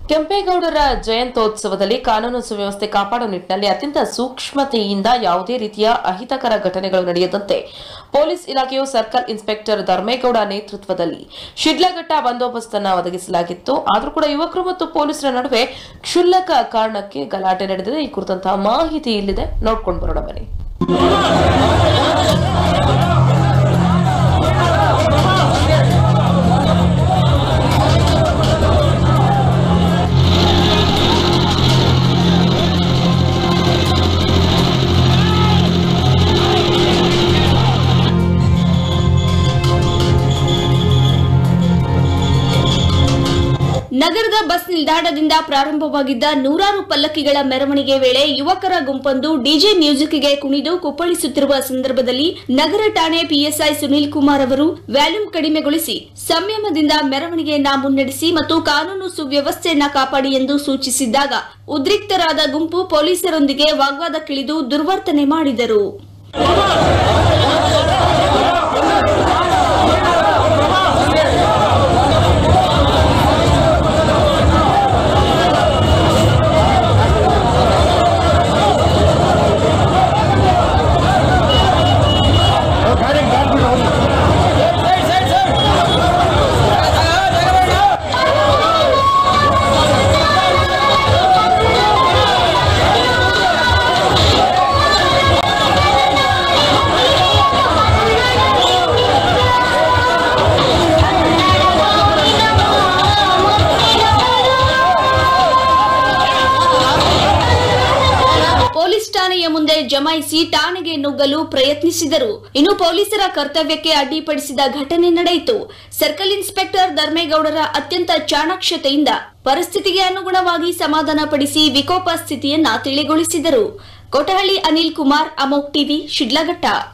ಕೆಂಪೇಗೌಡರ ಜಯಂತ್ಯೋತ್ಸವದಲ್ಲಿ ಕಾನೂನು ಸುವ್ಯವಸ್ಥೆ ಕಾಪಾಡುವ ನಿಟ್ಟಿನಲ್ಲಿ ಅತ್ಯಂತ ಸೂಕ್ಷ್ಮತೆಯಿಂದ ಯಾವುದೇ ರೀತಿಯ ಅಹಿತಕರ ಘಟನೆಗಳು ನಡೆಯದಂತೆ ಪೊಲೀಸ್ ಇಲಾಖೆಯು ಸರ್ಕಲ್ ಇನ್ಸ್ಪೆಕ್ಟರ್ ಧರ್ಮೇಗೌಡ ನೇತೃತ್ವದಲ್ಲಿ ಶಿಡ್ಲಘಟ್ಟ ಬಂದೋಬಸ್ತನ್ನ ಒದಗಿಸಲಾಗಿತ್ತು ಆದರೂ ಕೂಡ ಯುವಕರು ಮತ್ತು ಪೊಲೀಸರ ನಡುವೆ ಕ್ಷುಲ್ಲಕ ಕಾರಣಕ್ಕೆ ಗಲಾಟೆ ನಡೆದಿದೆ ಈ ಕುರಿತಂತಹ ಮಾಹಿತಿ ಇಲ್ಲಿದೆ ನೋಡ್ಕೊಂಡು ಬರೋಣ ಬನ್ನಿ ನಗರದ ಬಸ್ ನಿಲ್ದಾಣದಿಂದ ಪ್ರಾರಂಭವಾಗಿದ್ದ ನೂರಾರು ಪಲ್ಲಕ್ಕಿಗಳ ಮೆರವಣಿಗೆ ವೇಳೆ ಯುವಕರ ಗುಂಪೊಂದು ಡಿಜೆ ಮ್ಯೂಸಿಕ್ಗೆ ಕುಣಿದು ಕುಪ್ಪಳಿಸುತ್ತಿರುವ ಸಂದರ್ಭದಲ್ಲಿ ನಗರ ಠಾಣೆ ಪಿಎಸ್ಐ ಸುನೀಲ್ ಕುಮಾರ್ ಅವರು ವ್ಯಾಲ್ಯೂಮ್ ಕಡಿಮೆಗೊಳಿಸಿ ಸಂಯಮದಿಂದ ಮೆರವಣಿಗೆಯನ್ನ ಮುನ್ನಡೆಸಿ ಮತ್ತು ಕಾನೂನು ಸುವ್ಯವಸ್ಥೆಯನ್ನ ಕಾಪಾಡಿ ಎಂದು ಸೂಚಿಸಿದ್ದಾಗ ಉದ್ರಿಕ್ತರಾದ ಗುಂಪು ಪೊಲೀಸರೊಂದಿಗೆ ವಾಗ್ವಾದಕ್ಕಿಳಿದು ದುರ್ವರ್ತನೆ ಮಾಡಿದರು ಪೊಲೀಸ್ ಠಾಣೆಯ ಮುಂದೆ ಜಮಾಯಿಸಿ ಠಾಣೆಗೆ ನುಗ್ಗಲು ಪ್ರಯತ್ನಿಸಿದರು ಇನ್ನು ಪೊಲೀಸರ ಕರ್ತವ್ಯಕ್ಕೆ ಅಡ್ಡಿಪಡಿಸಿದ ಘಟನೆ ನಡೆಯಿತು ಸರ್ಕಲ್ ಇನ್ಸ್ಪೆಕ್ಟರ್ ಧರ್ಮೇಗೌಡರ ಅತ್ಯಂತ ಚಾಣಾಕ್ಷತೆಯಿಂದ ಪರಿಸ್ಥಿತಿಗೆ ಅನುಗುಣವಾಗಿ ಸಮಾಧಾನಪಡಿಸಿ ವಿಕೋಪ ಸ್ಥಿತಿಯನ್ನ ತಿಳಿಗೊಳಿಸಿದರು ಕೋಟಹಳ್ಳಿ ಅನಿಲ್ ಕುಮಾರ್ ಅಮೋಕ್ ಟಿವಿ ಶಿಡ್ಲಘಟ್ಟ